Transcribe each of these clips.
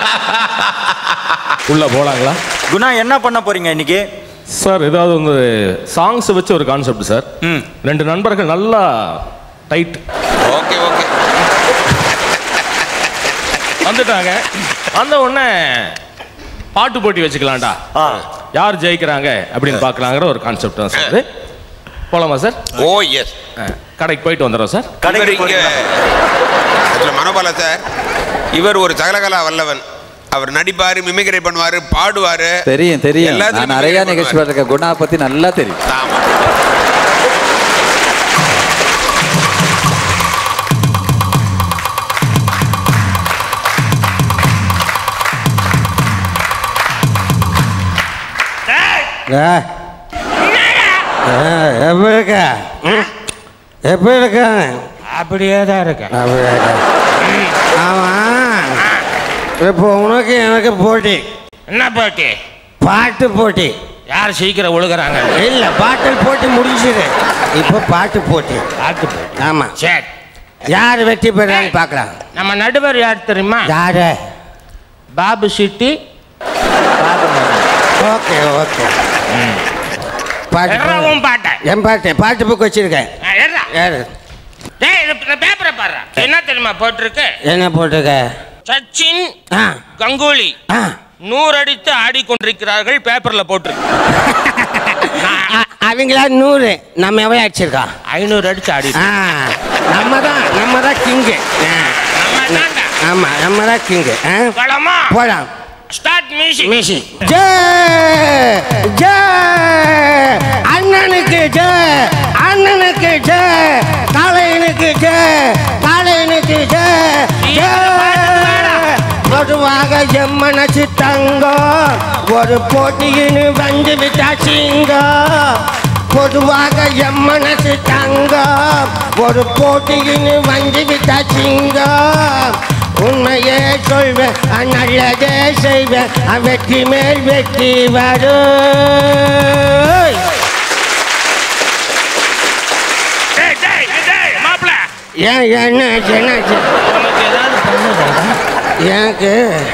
உள்ள போலாங்களா குணா என்ன பண்ண போறீங்க இன்னைக்கு சார் ஏதாவது வந்து சாங்ஸ் வச்சு ஒரு கான்செப்ட் சார் ம். ரெண்டு நண்பர்கள் நல்லா டைட் ஓகே ஓகே வந்துட்டாங்க வந்த உடனே பாட்டு போட்டி வச்சுக்கலாம்டா ஆ யார் ஜெயிக்கிறாங்க அப்படின்னு பார்க்கலாங்கிற ஒரு கான்செப்ட் தான் சார் இது போலாமா சார் ஓ எஸ் ஆ, கடைக்கு போயிட்டு வந்துடுறோம் சார் கடைக்கு இங்க போறீங்களா? அதுல மனோபால சார் இவர் ஒரு சகலகலா வல்லவன் அவர் நடிப்பாரு மிமிக்ரி பண்ணுவாரு பாடுவாரு தெரியும் தெரியும் எல்லாத்துலயும் நான் நிறைய mimicry நிகழ்ச்சி பண்ணுவாரு. பார்த்துருக்கேன் குணா பத்தி நல்லா தெரியும் ஆமா எப்படி இருக்க எப்படி இருக்க அப்படியே தான் இருக்கேன் அப்படியே இருக்க ஆமா இப்போ உனக்கு எனக்கு போட்டி என்ன பாட்டி பாட்டு போட்டி யார் சீக்கிரம் ஒழுகுறாங்க இல்ல பாட்டில் போட்டி முடிஞ்சுது இப்போ பாட்டு போட்டி பாட்டு போட்டி ஆமா சரி யார் வெற்றி பெறான்னு பார்க்கலாம் நம்ம நடுவர் யார் தெரியுமா யாரு பாபு சிட்டி பாபு மகன். ஓகே ஓகே பாட்டு எட்ரா போ- உன் பாட்டை என் பாட்டு பாட்டு புக் வச்சிருக்கேன் ஆ, எட்ரா. யாரு டேய் இது இந்த பேப்பரை பாரு என்ன தெரியுமா போட்டிருக்கு என்ன போட்டிருக்க சச்சின் ஆ கங்குலி ஆ நூறு அடித்து ஆடிக்கொண்டிருக்கிறார்கள் பேப்பர்ல போட்டிருக்கு அ- அவங்களா நூறு நம்ம எவ்வளோ அடிச்சிருக்கோம் ஐநூறு அடிச்சு ஆடி ஆ நம்ம தான் நம்ம தான் கிங்கு நம்ம தான்டா. ஆமா நம்ம தான் கிங்கு போலாமா போலாம் ஸ்டார்ட் மியூசிக் மிஷி ஜெய் ஜெய் அண்ணனுக்கு ஜெய் அண்ணனுக்கு ஜெய் காளையனுக்கு ஜெய் காளையனுக்கு ஜெய் ஜெய் பொதுவாக எம்மனச்சு தங்கம் ஒரு போட்டியின்னு வந்து விட்டா சிங்கம் பொதுவாக எம்மனசு தங்கம் ஒரு போட்டியின்னு வந்து விட்டா சிங்கம் உண்மையே சொல்வேன் அஹ் நல்லதே செய்வேன் அஹ் வெற்றி மேல் வெற்றி வரும் டேய் டேய் டேய் மாப்ள ஏன் என்னாச்சு என்னாச்சு உனக்கு ஏதாவது பண்ணுதா எனக்கு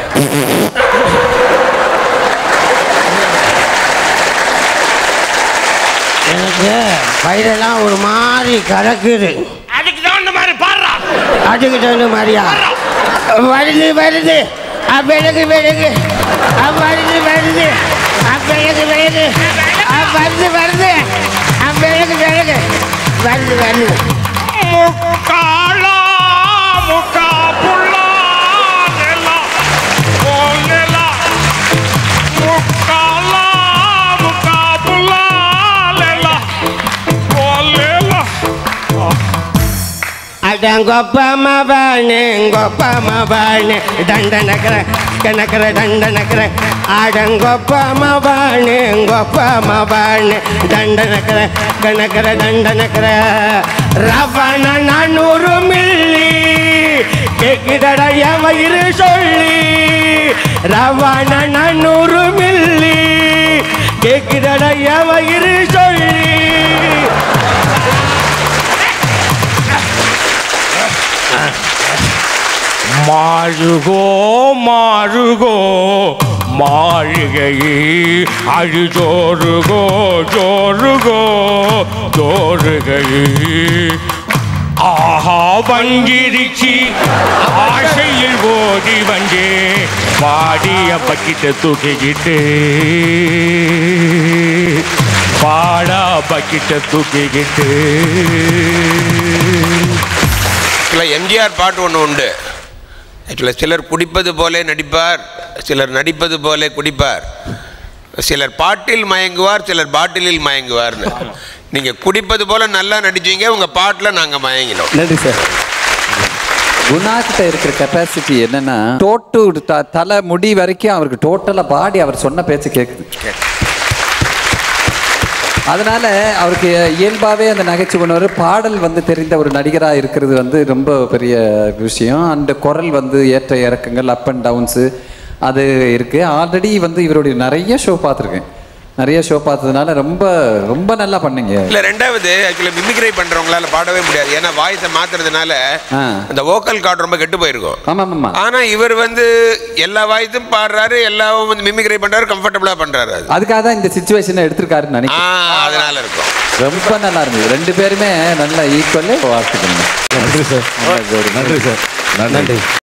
எனக்கு வயிறெல்லாம் ஒரு மாதிரி கலக்குது அதுக்கு தகுந்த மாதிரி பாடுறா அதுக்கு தகுந்த மாதிரியா வருது வருது அ, விலகு விலகு அ, வருது வருது அ, விலகு விலகு அ, வருது வருது அ, விலகு விலகு வருது வருது முக்காலா முக்கா புள்ளா நெலா ஓ நெலா முக்காலா முக்கா புள்ளா நெலா ஓ நெலா அடங்கொப்பம பாணு கொப்பம பாணு தண்டனக்கர கணக்கர தண்டனக்கர அடங்கொப்பம பாணு கொப்பம பாணு தண்டனக்கர கணக்கர தண்டனக்கர ரவண நானூறு மில்லி கேக்குதடா என் வயிறு சொல்லி ரவண நானூறு மில்லி கேக்குதடா என் வயிறு சொல்லி மாறுகோ மாறுகோ மாளிகையே அழு ஜோருகோ ஜோருகோ ஜோருகையே ஆஹா வங்கிருச்சி ஆசையில் ஓடி வந்தே பாடிய பக்கிட்ட தூக்கிக்கிட்டு பாடா பக்கிட்ட தூக்கிக்கிட்டு ஆக்சுவலாக எம்ஜிஆர் பாட்டு ஒன்று உண்டு ஆக்சுவலாக சிலர் குடிப்பது போலே நடிப்பார் சிலர் நடிப்பது போலே குடிப்பார் சிலர் பாட்டில் மயங்குவார் சிலர் பாட்டிலில் மயங்குவார்னு நீங்கள் குடிப்பது போல நல்லா நடிச்சீங்க உங்கள் பாட்டில் நாங்கள் மயங்கினோம் நன்றி சார் குணா கிட்ட இருக்கிற கெப்பாசிட்டி என்னன்னா டோட்டு த- தலை முடி வரைக்கும் அவருக்கு டோட்டலாக பாடி அவர் சொன்ன பேச்சு கேட்குது அதனால அவருக்கு இயல்பாகவே அந்த நகைச்சுவை உணர்வு பாடல் வந்து தெரிந்த ஒரு நடிகராக இருக்கிறது வந்து ரொம்ப பெரிய விஷயம் அந்த குரல் வந்து ஏற்ற இறக்கங்கள் அப் அண்ட் டவுன்ஸு அது இருக்குது ஆல்ரெடி வந்து இவருடைய நிறைய ஷோ பார்த்துருக்கேன் நிறைய ஷோ பார்த்ததுனால ரொம்ப ரொம்ப நல்லா பண்ணீங்க இல்ல ரெண்டாவது ஆக்சுவலி மிமிக்ரை பண்றவங்களால பாடவே முடியாது ஏன்னா வாய்ஸை மாத்துறதுனால ஆ. அந்த வோக்கல் கார்டு ரொம்ப கெட்டு போயிருக்கும் ஆமா ஆமா ஆனா இவர் வந்து எல்லா வாய்ஸும் பாடுறாரு எல்லாவும் வந்து மிமிக்ரை பண்றாரு கம்ஃபர்டபுளா பண்றாரு அது அதுக்காக தான் இந்த சுச்சுவேஷனை எடுத்திருக்காருன்னு ஆ, நினைக்கிறேன் அதனால இருக்கும் ரொம்ப நல்லா இருந்தது ரெண்டு பேருமே நல்லா ஈக்குவல் வாழ்த்துக்கணும் நன்றி சார் நன்றி சார் நன்றி